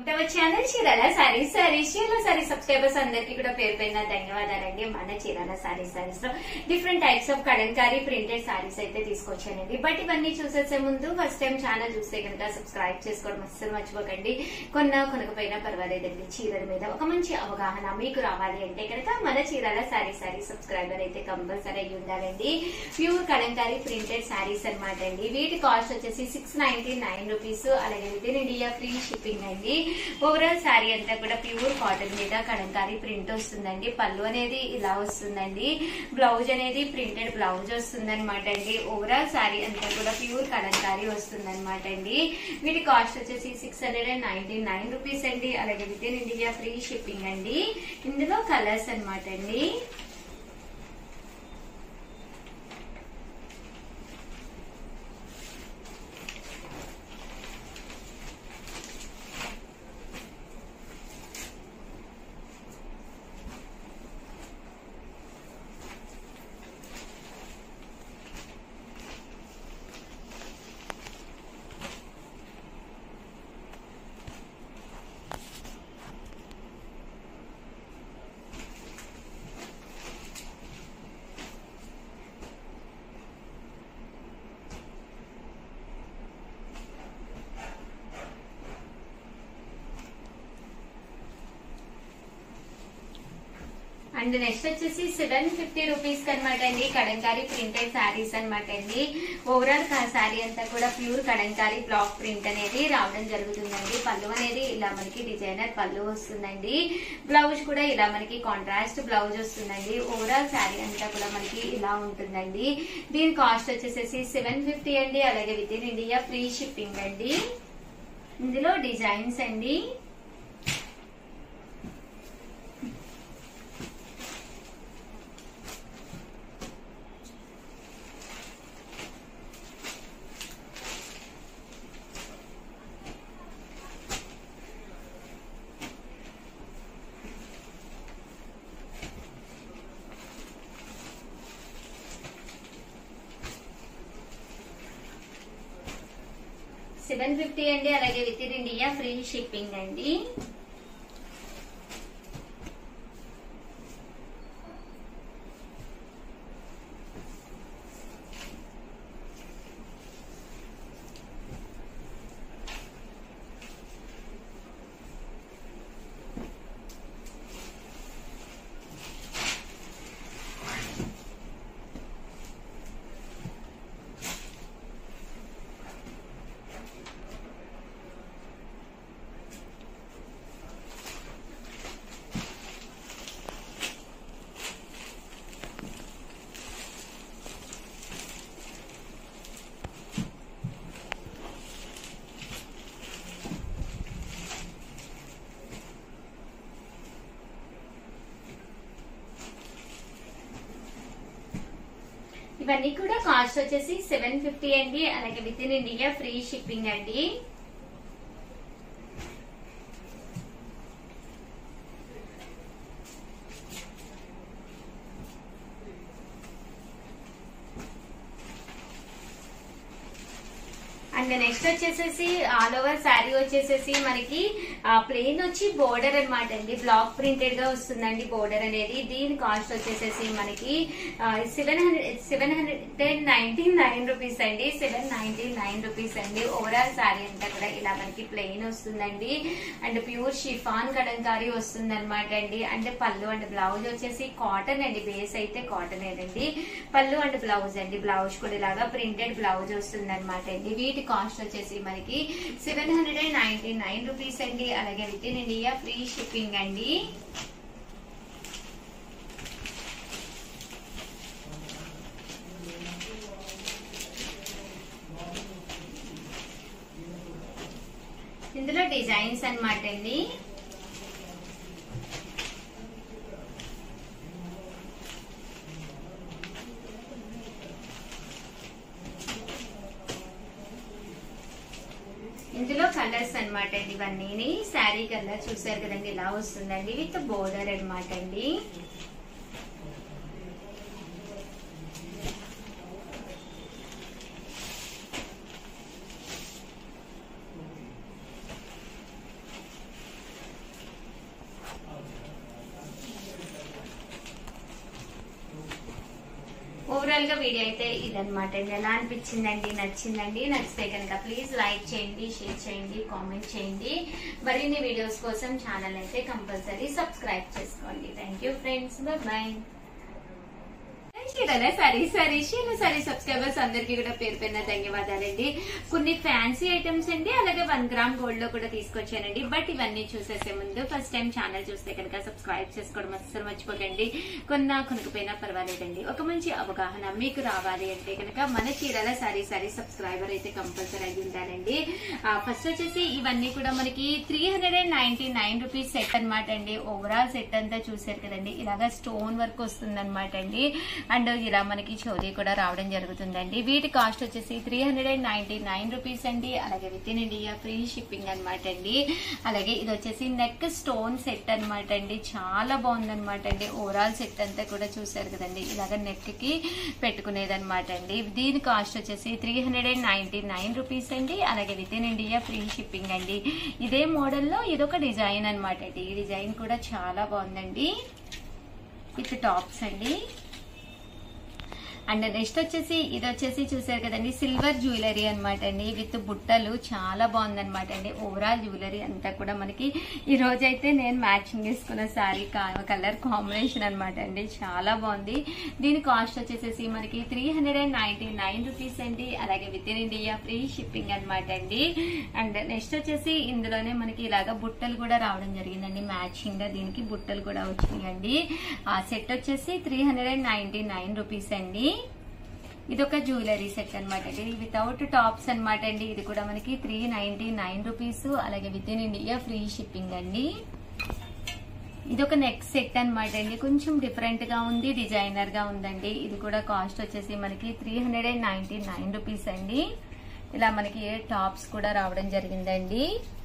to our channel Chirala saris saris Chirala saris subscribers అందరికీ కూడా పేరు పైన ధన్యవాదాలండి మన చీరాల సారీస్ సారీస్ లో different types of Kalamkari printed saris అయితే తీసుకొచ్చానండి బట్ ఇవన్నీ చూసేసే ముందు ఫస్ట్ టైం ఛానల్ చూస్తే కనుక సబ్స్క్రైబ్ చేసుకోవడం అస్సలు మర్చిపోకండి కొన్న కొనకపోయినా పర్వాలేదండి చీరల మీద ఒక మంచి అవగాహన మీకు రావాలి అంటే కనుక మన చీరాల సారీ సారీ సబ్స్క్రైబర్ అయితే కంపల్సరీ అయ్యి ఉండాలండి ప్యూర్ కలంకారీ ప్రింటెడ్ సారీస్ అన్నమాట అండి వీటి కాస్ట్ వచ్చేసి సిక్స్ నైన్టీ నైన్ రూపీస్ అలాగే with in India free shipping అండి ఓవరాల్ శారీ అంతా కూడా ప్యూర్ కాటన్ మీద కలంకారీ ప్రింట్ వస్తుందండి పళ్ళు అనేది ఇలా వస్తుందండి బ్లౌజ్ అనేది ప్రింటెడ్ బ్లౌజ్ వస్తుంది అనమాట అండి ఓవరాల్ శారీ అంతా కూడా ప్యూర్ కలంకారీ వస్తుంది అనమాట అండి వీటి కాస్ట్ వచ్చేసి six hundred and ninety nine rupees అండి అలాగే with in India free shipping అండి ఇందులో కలర్స్ అనమాట అండి అండ్ నెక్స్ట్ వచ్చేసి సెవెన్ ఫిఫ్టీ రూపీస్ అనమాట అండి కడంకారీ ప్రింటెడ్ శారీస్ అనమాట అండి ఓవరాల్ శారీ అంతా కూడా ప్యూర్ కడంకారీ బ్లాక్ ప్రింట్ అనేది రావడం జరుగుతుందండి పళ్ళు అనేది ఇలా మనకి డిజైనర్ పళ్ళు వస్తుందండి బ్లౌజ్ కూడా ఇలా మనకి కాంట్రాస్ట్ బ్లౌజ్ వస్తుందండి ఓవరాల్ శారీ అంతా కూడా మనకి ఇలా ఉంటుందండి దీని కాస్ట్ వచ్చేసేసి సెవెన్ ఫిఫ్టీ అండి అలాగే with in India free shipping అండి ఇందులో డిజైన్స్ అండి సెవెన్ ఫిఫ్టీ అండి అలాగే with in India free shipping అండి ఇవన్నీ కూడా కాస్ట్ వచ్చేసి సెవెన్ ఫిఫ్టీ అండి అలాగే with in India free shipping అండి అండ్ నెక్స్ట్ వచ్చేసేసి ఆల్ ఓవర్ శారీ వచ్చేసేసి మనకి ప్లెయిన్ వచ్చి బోర్డర్ అనమాట అండి బ్లాక్ ప్రింటెడ్ గా వస్తుందండి బోర్డర్ అనేది దీని కాస్ట్ వచ్చేసేసి మనకి seven hundred seven hundred ninety nine rupees అండి సెవెన్ నైన్టీ నైన్ రూపీస్ అండి ఓవరాల్ శారీ అంతా కూడా ఇలా మనకి ప్లెయిన్ వస్తుందండి అండ్ ప్యూర్ షిఫాన్ కడంకారీ వస్తుంది అనమాట అండి అంటే పళ్ళు అండ్ బ్లౌజ్ వచ్చేసి కాటన్ అండి బేస్ అయితే కాటన్ అండి పళ్ళు అండ్ బ్లౌజ్ అండి బ్లౌజ్ కూడా ఇలాగా ప్రింటెడ్ బ్లౌజ్ వస్తుంది అనమాట అండి వీటి కాస్ట్ వచ్చేసి మనకి seven hundred and ninety nine rupees అండి అలాగే with in India free shipping అండి ఇందులో డిజైన్స్ అన్నమాట అండి ఇందులో కలర్స్ అన్నమాట అండి ఇవన్నీ శారీ కలర్ చూసారు కదండి ఇలా వస్తుందండి విత్ బోర్డర్ అన్నమాట అండి ఓవరాల్ గా వీడియో అయితే ఇదనమాట అండి ఎలా అనిపించిందండి నచ్చిందండి నచ్చితే కనుక ప్లీజ్ లైక్ చేయండి షేర్ చేయండి కామెంట్ చేయండి మరిన్ని వీడియోస్ కోసం ఛానల్ అయితే కంపల్సరీ సబ్స్క్రైబ్ చేసుకోండి థ్యాంక్ యూ ఫ్రెండ్స్ బాయ్ చీరలే సరే సరే చీర సరే సబ్స్క్రైబర్స్ అందరికి కూడా పేరు పేరున ధన్యవాదాలండి కొన్ని ఫ్యాన్సీ ఐటమ్స్ అండి అలాగే వన్ గ్రామ్ గోల్డ్ లో కూడా తీసుకొచ్చానండి బట్ ఇవన్నీ చూసేసే ముందు ఫస్ట్ టైం ఛానల్ చూస్తే కనుక సబ్స్క్రైబ్ చేసుకోవడం అస్సలు మర్చిపోకండి కొన్నా కొనుక్కుపోయినా పర్వాలేదండి ఒక మంచి అవగాహన మీకు రావాలి అంటే కనుక మన చీరల సారీ సారీ సబ్స్క్రైబర్ అయితే కంపల్సరీ అయి ఉండాలండి ఫస్ట్ వచ్చేసి ఇవన్నీ కూడా మనకి three hundred and ninety nine rupees set అనమాట అండి ఓవరాల్ సెట్ అంతా చూసారు కదండి ఇలాగా స్టోన్ వర్క్ వస్తుంది అనమాట అండి అండ్ ఇలా మనకి చోరీ కూడా రావడం జరుగుతుందండి వీటి కాస్ట్ వచ్చేసి three hundred and ninety nine rupees అండి అలాగే with in India free shipping అనమాట అండి అలాగే ఇది వచ్చేసి నెక్ స్టోన్ సెట్ అనమాట అండి చాలా బాగుంది అనమాట అండి ఓవరాల్ సెట్ అంతా కూడా చూసారు కదండి ఇలాగ నెక్ కి పెట్టుకునేది అనమాట అండి దీని కాస్ట్ వచ్చేసి three hundred and ninety nine rupees అండి అలాగే with in India free shipping అండి ఇదే మోడల్లో ఇదొక డిజైన్ అనమాట అండి ఈ డిజైన్ కూడా చాలా బాగుందండి విత్ టాప్స్ అండి అండ్ నెక్స్ట్ వచ్చేసి ఇది వచ్చేసి చూసారు కదండి సిల్వర్ జ్యువెలరీ అనమాట అండి విత్ బుట్టలు చాలా బాగుంది అనమాట అండి ఓవరాల్ జ్యువెలరీ అంతా కూడా మనకి ఈ రోజు అయితే నేను మ్యాచింగ్ చేసుకున్న శారీ కలర్ కాంబినేషన్ అనమాట అండి చాలా బాగుంది దీని కాస్ట్ వచ్చేసేసి మనకి three hundred and ninety nine rupees అండి అలాగే with in India free shipping అనమాట అండి అండ్ నెక్స్ట్ వచ్చేసి ఇందులోనే మనకి ఇలాగా బుట్టలు కూడా రావడం జరిగిందండి మ్యాచింగ్ గా దీనికి బుట్టలు కూడా వచ్చినాయండి ఆ సెట్ వచ్చేసి three hundred and ninety nine rupees అండి ఇది ఒక జ్యువెలరీ సెట్ అనమాట అండి వితౌట్ టాప్స్ అనమాట అండి ఇది కూడా మనకి త్రీ నైన్టీ నైన్ రూపీస్ అలాగే with in India free shipping అండి ఇది ఒక నెక్ సెట్ అనమాట అండి కొంచెం డిఫరెంట్ గా ఉంది డిజైనర్ గా ఉందండి ఇది కూడా కాస్ట్ వచ్చేసి మనకి three hundred and ninety nine rupees అండి ఇలా మనకి టాప్స్ కూడా రావడం జరిగిందండి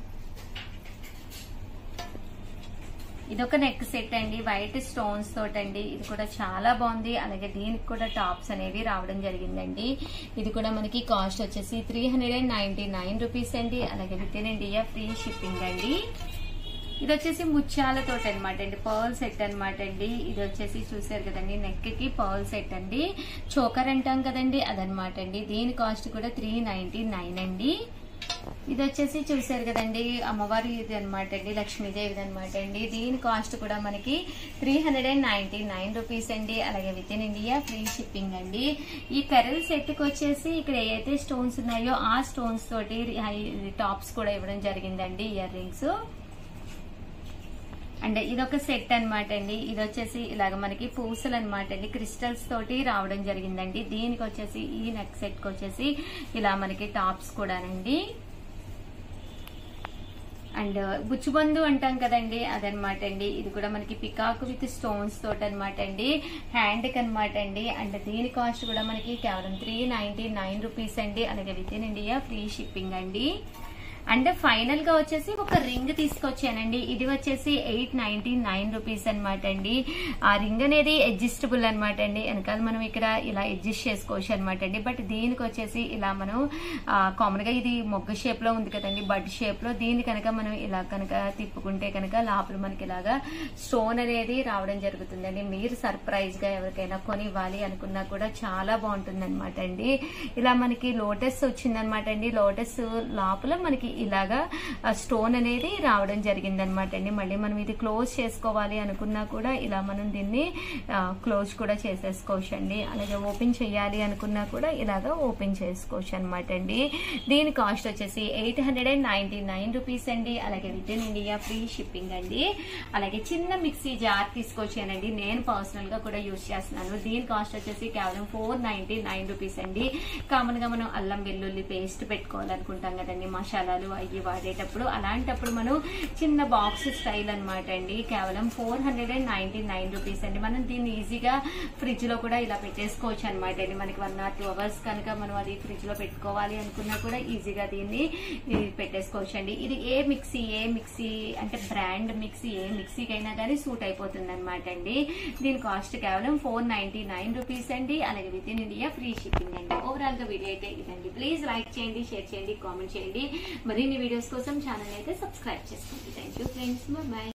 ఇదొక నెక్ సెట్ అండి వైట్ స్టోన్స్ తోటండి ఇది కూడా చాలా బాగుంది అలాగే దీనికి కూడా టాప్స్ అనేవి రావడం జరిగిందండి ఇది కూడా మనకి కాస్ట్ వచ్చేసి three hundred and ninety nine rupees అండి అలాగే with in India free shipping అండి ఇది వచ్చేసి ముత్యాలతో అనమాట అండి పర్ల్ సెట్ అనమాట అండి ఇది వచ్చేసి చూసారు కదండి నెక్ కి పర్ల్ సెట్ అండి చోకర్ అంటాం కదండి అదనమాట అండి దీని కాస్ట్ కూడా త్రీ నైన్టీ నైన్ అండి ఇది వచ్చేసి చూసారు కదండి అమ్మవారి ఇది అనమాట అండి లక్ష్మీదేవి అనమాట అండి దీని కాస్ట్ కూడా మనకి three hundred and ninety nine rupees అండి అలాగే with in India free shipping అండి ఈ పెరల్ సెట్ కి వచ్చేసి ఇక్కడ ఏదైతే స్టోన్స్ ఉన్నాయో ఆ స్టోన్స్ తోటి టాప్స్ కూడా ఇవ్వడం జరిగిందండి ఇయర్ రింగ్స్ అండ్ ఇదొక సెట్ అనమాట అండి ఇది వచ్చేసి ఇలాగ మనకి పూసలు అనమాట అండి క్రిస్టల్స్ తోటి రావడం జరిగిందండి దీనికి వచ్చేసి ఈ నెక్ సెట్ కి వచ్చేసి ఇలా మనకి టాప్స్ కూడానండి అండ్ బుచ్చుబందు అంటాం కదండి అదనమాట అండి ఇది కూడా మనకి పికాక్ విత్ స్టోన్స్ తోటి అనమాట అండి హ్యాండ్ కి అనమాట అండి అండ్ దీని కాస్ట్ కూడా మనకి కేవలం త్రీ నైన్టీ నైన్ రూపీస్ అండి అలాగే with in India free shipping అండి అండ్ ఫైనల్ గా వచ్చేసి ఒక రింగ్ తీసుకొచ్చానండి ఇది వచ్చేసి ఎయిట్ నైన్టీ నైన్ రూపీస్ అనమాట అండి ఆ రింగ్ అనేది అడ్జస్టబుల్ అనమాట అండి వెనకాల మనం ఇక్కడ ఇలా అడ్జస్ట్ చేసుకోవచ్చు అనమాట అండి బట్ దీనికి వచ్చేసి ఇలా మనం కామన్ గా ఇది మొగ్గ షేప్ లో ఉంది కదండి బడ్ షేప్ లో దీన్ని కనుక మనం ఇలా కనుక తిప్పుకుంటే కనుక లోపల మనకి ఇలాగా స్టోన్ అనేది రావడం జరుగుతుందండి మీరు సర్ప్రైజ్ గా ఎవరికైనా కొనివ్వాలి అనుకున్నా కూడా చాలా బాగుంటుంది అనమాట అండి ఇలా మనకి లోటస్ వచ్చిందనమాట అండి లోటస్ లోపల మనకి ఇలాగా స్టోన్ అనేది రావడం జరిగింది అనమాట అండి మళ్ళీ మనం ఇది క్లోజ్ చేసుకోవాలి అనుకున్నా కూడా ఇలా మనం దీన్ని క్లోజ్ కూడా చేసేసుకోవచ్చు అండి అలాగే ఓపెన్ చేయాలి అనుకున్నా కూడా ఇలాగా ఓపెన్ చేసుకోవచ్చు అనమాట అండి దీని కాస్ట్ వచ్చేసి eight hundred and ninety nine rupees అండి అలాగే with in India free shipping అండి అలాగే చిన్న మిక్సీ జార్ తీసుకొచ్చానండి నేను పర్సనల్ గా కూడా యూజ్ చేస్తున్నాను దీని కాస్ట్ వచ్చేసి కేవలం ఫోర్ నైన్టీ నైన్ రూపీస్ అండి కామన్ గా మనం అల్లం వెల్లుల్లి పేస్ట్ పెట్టుకోవాలనుకుంటాం కదండి మసాలాలు అవి వాడేటప్పుడు అలాంటప్పుడు మనం చిన్న బాక్స్ స్టైల్ అనమాట అండి కేవలం four hundred and ninety nine rupees అండి మనం దీన్ని ఈజీగా ఫ్రిడ్జ్ లో కూడా ఇలా పెట్టేసుకోవచ్చు అనమాట అండి మనకి వన్ ఆర్ టూ అవర్స్ కనుక మనం అది ఫ్రిడ్జ్ లో పెట్టుకోవాలి అనుకున్నా కూడా ఈజీగా దీన్ని పెట్టేసుకోవచ్చు అండి ఇది ఏ మిక్సీ ఏ మిక్సీ అంటే బ్రాండ్ మిక్సీ ఏ మిక్సీకైనా కానీ సూట్ అయిపోతుంది అనమాట అండి దీని కాస్ట్ కేవలం ఫోర్ నైన్టీ నైన్ రూపీస్ అండి అలాగే with in India free shipping అండి ఓవరాల్ గా వీడియో అయితే ఇదండి ప్లీజ్ లైక్ చేయండి షేర్ చేయండి కామెంట్ చేయండి మరిన్ని వీడియోస్ కోసం ఛానల్ అయితే సబ్స్క్రైబ్ చేసుకోండి థ్యాంక్ యూ ఫ్రెండ్స్ బాయ్